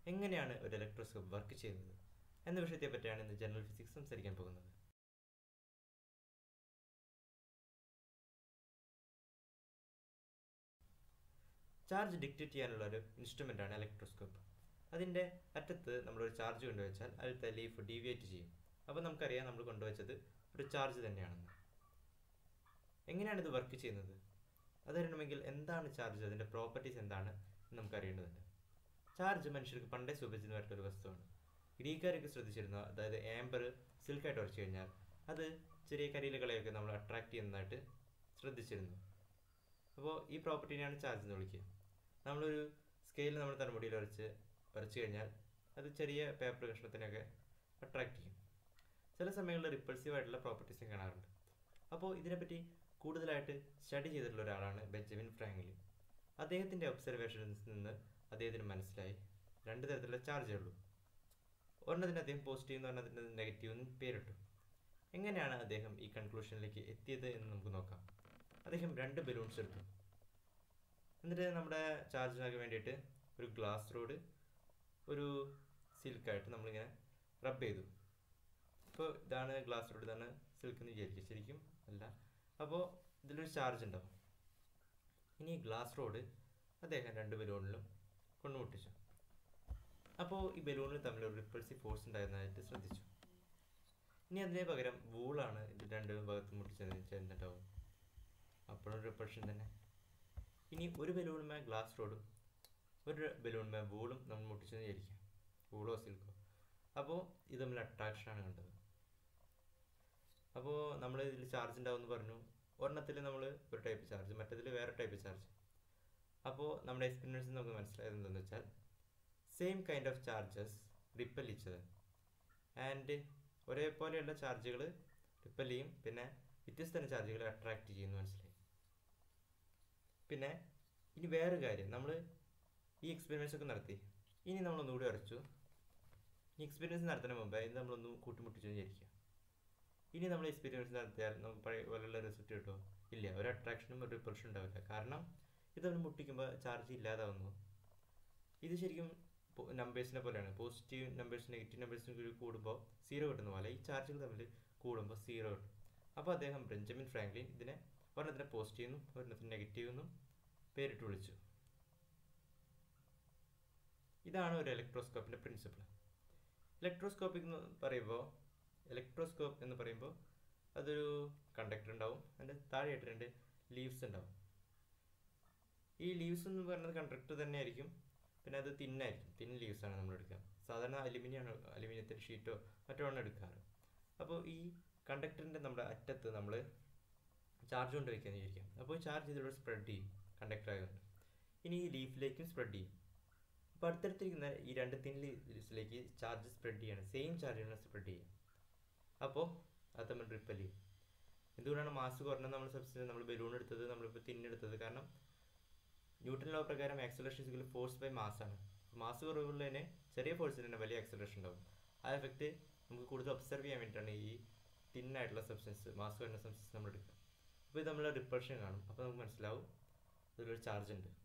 എങ്ങനെയാണ് ഒരു electroscope work ചെയ്യുന്നത് എന്ന വിഷയത്തെ പറ്റിയാണ് ഇന്ന് ജനറൽ ഫിസിക്സ് സംസാരിക്കാൻ പോകുന്നത് ചാർജ് ഡിക്റ്റേറ്റ് ചെയ്യാനുള്ള ഒരു ഇൻസ്ട്രുമെൻ്റ് ആണ് ഇലക്ട്രോസ്കോപ്പ് അതിൻ്റെ അറ്റത്ത് നമ്മളൊരു ചാർജ് കൊണ്ടുവച്ചാൽ അടുത്ത ലീഫ് ഡീവിയേറ്റ് ചെയ്യും അപ്പോൾ നമുക്കറിയാം നമ്മൾ കൊണ്ടുവച്ചത് ഒരു ചാർജ് തന്നെയാണെന്ന് എങ്ങനെയാണ് ഇത് വർക്ക് ചെയ്യുന്നത് അതറിയണമെങ്കിൽ എന്താണ് ചാർജ് അതിൻ്റെ പ്രോപ്പർട്ടീസ് എന്താണ് എന്ന് നമുക്ക് അറിയേണ്ടതുണ്ട് ചാർജ് മനുഷ്യർക്ക് പണ്ടേ സുപരിചിതമായിട്ടുള്ള ഒരു വസ്തുവാണ് ഗ്രീക്കാരൊക്കെ ശ്രദ്ധിച്ചിരുന്നു അതായത് ആംബർ സിൽക്കായിട്ട് ഉറച്ചു കഴിഞ്ഞാൽ അത് ചെറിയ കരിയിലകളെയൊക്കെ നമ്മൾ അട്രാക്ട് ചെയ്യുന്നതായിട്ട് ശ്രദ്ധിച്ചിരുന്നു അപ്പോൾ ഈ പ്രോപ്പർട്ടീനെയാണ് ചാർജ് എന്ന് വിളിക്കുക നമ്മളൊരു സ്കെയിൽ നമ്മൾ തലമുടിയിൽ ഉരച്ച് ഉരച്ച് കഴിഞ്ഞാൽ അത് ചെറിയ പേപ്പർ കഷ്ണത്തിനൊക്കെ അട്രാക്ട് ചെയ്യും ചില സമയങ്ങളിൽ റിപ്പൾസീവ് ആയിട്ടുള്ള പ്രോപ്പർട്ടീസും കാണാറുണ്ട് അപ്പോൾ ഇതിനെപ്പറ്റി കൂടുതലായിട്ട് സ്റ്റഡി ചെയ്തിട്ടുള്ള ഒരാളാണ് ബെഞ്ചമിൻ ഫ്രാങ്ക്ലിൻ അദ്ദേഹത്തിൻ്റെ ഒബ്സർവേഷൻസിൽ നിന്ന് അദ്ദേഹത്തിന് മനസ്സിലായി രണ്ട് തരത്തിലുള്ള ചാർജേ ഉള്ളൂ ഒരെണ്ണത്തിന് അദ്ദേഹം പോസിറ്റീവ് എന്ന് പറഞ്ഞതിന് നെഗറ്റീവ് എന്ന് പേരിട്ടു എങ്ങനെയാണ് അദ്ദേഹം ഈ കൺക്ലൂഷനിലേക്ക് എത്തിയത് എന്ന് നമുക്ക് നോക്കാം അദ്ദേഹം രണ്ട് ബലൂൺസ് എടുത്തു എന്നിട്ട് നമ്മുടെ ചാർജിനൊക്കെ വേണ്ടിയിട്ട് ഒരു ഗ്ലാസ് റോഡ് ഒരു സിൽക്കായിട്ട് നമ്മളിങ്ങനെ റബ്ബ് ചെയ്തു ഇപ്പോൾ ഇതാണ് ഗ്ലാസ് റോഡ് ഇതാണ് സിൽക്ക് എന്ന് വിചാരിക്കുക ശരിക്കും അല്ല അപ്പോൾ ഇതിലൊരു ചാർജ് ഉണ്ടാവും ഇനി ഗ്ലാസ് റോഡ് അദ്ദേഹം രണ്ട് ബലൂണിലും കൊണ്ടുമുട്ടിച്ചു അപ്പോൾ ഈ ബലൂണിൽ തമ്മിൽ ഒരു റിപ്പൾസീവ് ഫോഴ്സ് ഉണ്ടായിരുന്നതായിട്ട് ശ്രദ്ധിച്ചു ഇനി അതിന് പകരം വൂളാണ് ഇത് രണ്ട് ഭാഗത്ത് മുട്ടിച്ചതെന്ന് വെച്ചാൽ എന്തുണ്ടാവും അപ്പോഴും റിപ്പൾഷൻ തന്നെ ഇനി ഒരു ബലൂണുമേ ഗ്ലാസ് റോഡും ഒരു ബലൂണുമേ വൂളും നമ്മൾ മുട്ടിച്ചെന്ന് വിചാരിക്കാം വൂളോ സിൽക്കോ അപ്പോൾ ഇത് തമ്മിൽ അട്രാക്ഷനാണ് കണ്ടത് അപ്പോൾ നമ്മൾ ഇതിൽ ചാർജ് ഉണ്ടാവുമെന്ന് പറഞ്ഞു ഒരെണ്ണത്തിൽ നമ്മൾ ഒരു ടൈപ്പ് ചാർജ് മറ്റേതിൽ വേറെ ടൈപ്പ് ചാർജ് അപ്പോൾ നമ്മുടെ എക്സ്പീരിയൻസിൽ നമുക്ക് മനസ്സിലായത് എന്താണെന്ന് വെച്ചാൽ same kind of charges repel ഇച്ചത് ആൻഡ് ഒരേപോലെയുള്ള ചാർജുകൾ റിപ്പൽ ചെയ്യും പിന്നെ വ്യത്യസ്ത ചാർജുകൾ അട്രാക്റ്റ് ചെയ്യുമെന്ന് മനസ്സിലായി പിന്നെ ഇനി വേറെ കാര്യം നമ്മൾ ഈ എക്സ്പീരിയൻസ് ഒക്കെ നടത്തി ഇനി നമ്മളൊന്നുകൂടി ഉറച്ചു ഈ എക്സ്പീരിയൻസ് നടത്തുന്നതിന് മുമ്പേ ഇത് നമ്മളൊന്ന് കൂട്ടിമുട്ടിച്ചു വിചാരിക്കുക ഇനി നമ്മൾ എക്സ്പീരിയൻസ് നടത്തിയാൽ നമുക്ക് പഴയ പോലെയുള്ള റിസൾട്ട് കിട്ടുമോ ഇല്ല ഒരു അട്രാക്ഷനും ഒരു റിപ്പൾഷനും ഉണ്ടാവില്ല കാരണം ഇത് നമ്മൾ മുട്ടിക്കുമ്പോൾ ചാർജ് ഇല്ലാതാവുന്നു ഇത് ശരിക്കും നമ്പേഴ്സിനെ പോലെയാണ് പോസിറ്റീവ് നമ്പേഴ്സ് നെഗറ്റീവ് നമ്പേഴ്സിന് കൂടുമ്പോൾ സീറോ കിട്ടുന്ന പോലെ ഈ ചാർജുകൾ തമ്മിൽ കൂടുമ്പോൾ സീറോ കിട്ടും അപ്പോൾ അദ്ദേഹം ബെഞ്ചമിൻ ഫ്രാങ്ക്ലിൻ ഇതിനെ ഒരെണ്ണത്തിന് പോസിറ്റീവ് എന്നും ഒരെണ്ണത്തിന് നെഗറ്റീവ് എന്നും പേരിട്ട് വിളിച്ചു ഇതാണ് ഒരു ഇലക്ട്രോസ്കോപ്പിൻ്റെ പ്രിൻസിപ്പിൾ ഇലക്ട്രോസ്കോപ്പിക് എന്ന് പറയുമ്പോൾ ഇലക്ട്രോസ്കോപ്പ് എന്ന് പറയുമ്പോൾ അതൊരു കണ്ടക്ടർ ഉണ്ടാവും അതിൻ്റെ താഴെയായിട്ട് രണ്ട് ലീവ്സ് ഉണ്ടാവും ഈ ലീവ്സ് എന്ന് പറയുന്നത് കണ്ടക്ടർ തന്നെ ആയിരിക്കും പിന്നെ അത് തിന്നായിരിക്കും തിൻ ലീവ്സ് ആണ് നമ്മൾ എടുക്കുക സാധാരണ അലുമിനിയാണ് അലുമിനിയത്തിൻ്റെ ഷീറ്റോ മറ്റോ ആണ് എടുക്കാറ് അപ്പോൾ ഈ കണ്ടക്ടറിൻ്റെ നമ്മുടെ അറ്റത്ത് നമ്മൾ ചാർജ് കൊണ്ട് വയ്ക്കാന്ന് വിചാരിക്കാം അപ്പോൾ ചാർജ് ഇതിലൂടെ സ്പ്രെഡ് ചെയ്യും കണ്ടക്ടർ ആയതുകൊണ്ട് ഇനി ഈ ലീഫിലേക്കും സ്പ്രെഡ് ചെയ്യും അപ്പോൾ അടുത്തടുത്തിരിക്കുന്ന ഈ രണ്ട് തിൻ ലീവ്സിലേക്ക് ചാർജ് സ്പ്രെഡ് ചെയ്യണം സെയിം ചാർജുകൾ സ്പ്രെഡ് ചെയ്യും അപ്പോൾ അത് തമ്മിൽ റിപ്പൽ ചെയ്യും എന്തുകൊണ്ടാണ് മാസ് കുറഞ്ഞ നമ്മൾ സബ്സ്റ്റൻസ് നമ്മൾ ബലൂൺ എടുത്തത് നമ്മളിപ്പോൾ തിന്നെടുത്തത് കാരണം ന്യൂട്ടൺ ലോ പ്രകാരം acceleration is equal force by mass ആണ് മാസ് കുറവുള്ളതിന് ചെറിയ ഫോഴ്സിന് തന്നെ വലിയ ആക്സലേഷൻ ഉണ്ടാവും ആ എഫക്റ്റ് നമുക്ക് കൂടുതൽ ഒബ്സർവ് ചെയ്യാൻ വേണ്ടിയിട്ടാണ് ഈ തിന്നായിട്ടുള്ള സബ്സ്റ്റൻസ് മാസ് വരുന്ന സബ്സ്റ്റൻസ് നമ്മൾ എടുക്കുക അപ്പോൾ ഇത് നമ്മൾ റിപ്പൾഷൻ കാണും അപ്പോൾ നമുക്ക് മനസ്സിലാവും ഇതിലൊരു ചാർജ് ഉണ്ട്